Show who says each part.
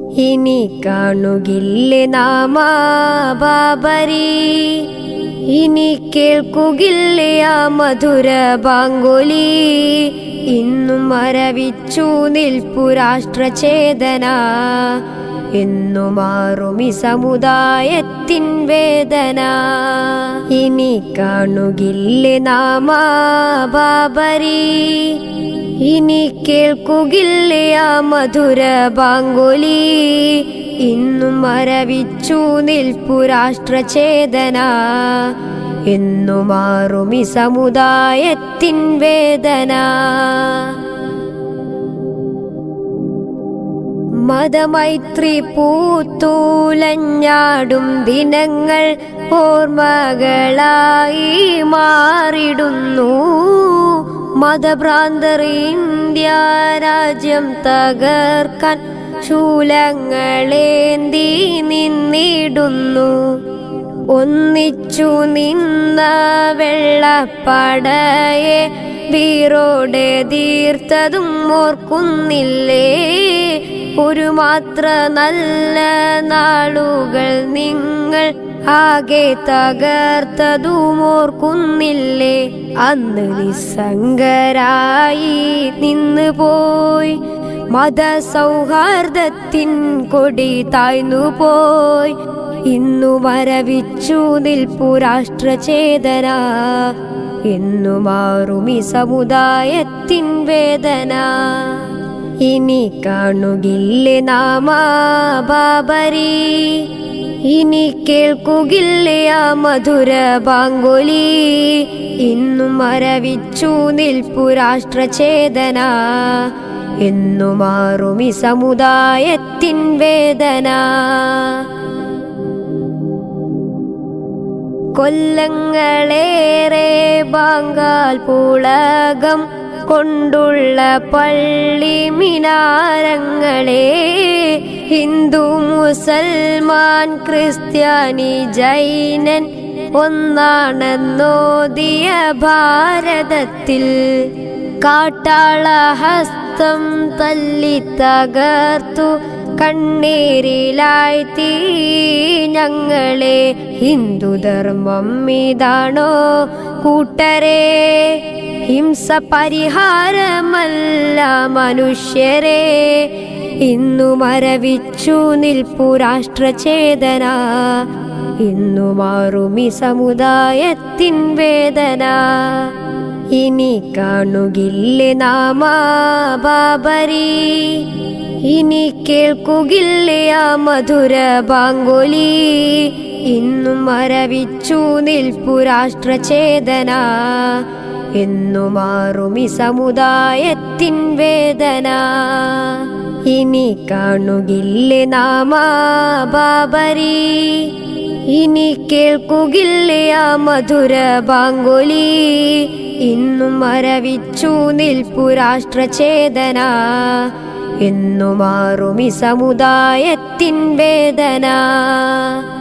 Speaker 1: ഇനി കാണുകില്ലേ നാമ ബാബരി ഇനി കേൾക്കുകില്ലേ ആ മധുര ബാങ്കുലി ഇന്നും മരവിച്ചു നിൽപ്പു രാഷ്ട്രചേതന എന്നു മാറും ഈ സമുദായത്തിൻ വേദന ഇനി കാണുകില്ലേ നാമ ബാബരി ഇനി കേൾക്കുകില്ലേ ആ മധുര ബാങ്കുലി ഇന്നും മരവിച്ചു നിൽപ്പു രാഷ്ട്രചേതന എന്നു മാറും ഈ സമുദായത്തിൻ വേദന മതമൈത്രി പൂത്തൂലഞ്ഞാടും ദിനങ്ങൾ ഓർമ്മകളായി മാറിടുന്നു മതഭ്രാന്തർ ഇന്ത്യ രാജ്യം തകർക്കാൻ ശൂലങ്ങളേന്തി നിന്നിടുന്നു ഒന്നിച്ചു നിന്ന വെള്ളപ്പടയെ വീറോടെ തീർത്തതും ഓർക്കുന്നില്ലേ ഒരു മാത്ര നല്ല നാളുകൾ നിങ്ങൾ ആകെ തകർത്തതും ഓർക്കുന്നില്ലേ അന്ന് നിസ്സംഗരായി നിന്ന് പോയി മതസൗഹാർദ്ദത്തിൻ കൊടി താഴ്ന്നു പോയി ഇന്നു മരവിച്ചു നിൽപ്പു രാഷ്ട്രചേതന എന്നു മാറും ഈ സമുദായത്തിൻ വേദന ഇനി കാണുകില്ലേ നാമ ബാബരി ഇനി കേൾക്കുകില്ലേ ആ മധുര ബാങ്കുലി ഇന്നും മരവിച്ചു നിൽപ്പു രാഷ്ട്രചേതന എന്നു മാറും ഈ സമുദായത്തിൻ വേദന കൊല്ലങ്ങളേറെ ബാങ്കാൽ പുളകം കൊണ്ടുള്ള പള്ളി മിനാരങ്ങളെ ഹിന്ദു മുസൽമാൻ ക്രിസ്ത്യാനി ജൈനൻ ഒന്നാണെന്നോദിയ ഭാരതത്തിൽ കാട്ടാളഹസ്തം തല്ലി തകർത്തു കണ്ണീരിലായി തീ ഞങ്ങളെ ഹിന്ദുധർമ്മം ഇതാണോ കൂട്ടരെ ഹിംസ പരിഹാരമല്ല മനുഷ്യരെ ഇന്നു മരവിച്ചു നിൽപ്പു രാഷ്ട്രചേതന ഇന്നു മാറും ഈ സമുദായത്തിൻ വേദന ഇനി കാണുകില്ലേ നാമ ബാബരി ഇനി കേൾക്കുകില്ലേ ആ മധുര ബാങ്കുലി ഇന്നും മരവിച്ചു നിൽപ്പു രാഷ്ട്രചേതന എന്നു മാറും ഈ സമുദായത്തിൻ വേദന ഇനി കാണുകില്ലേ നാമ ബാബരി ഇനി കേൾക്കുകില്ലേ ആ മധുര ബാങ്കുലി ഇന്നും മരവിച്ചു നിൽപ്പു രാഷ്ട്രചേതന എന്നു മാറും ഈ സമുദായത്തിൻ വേദന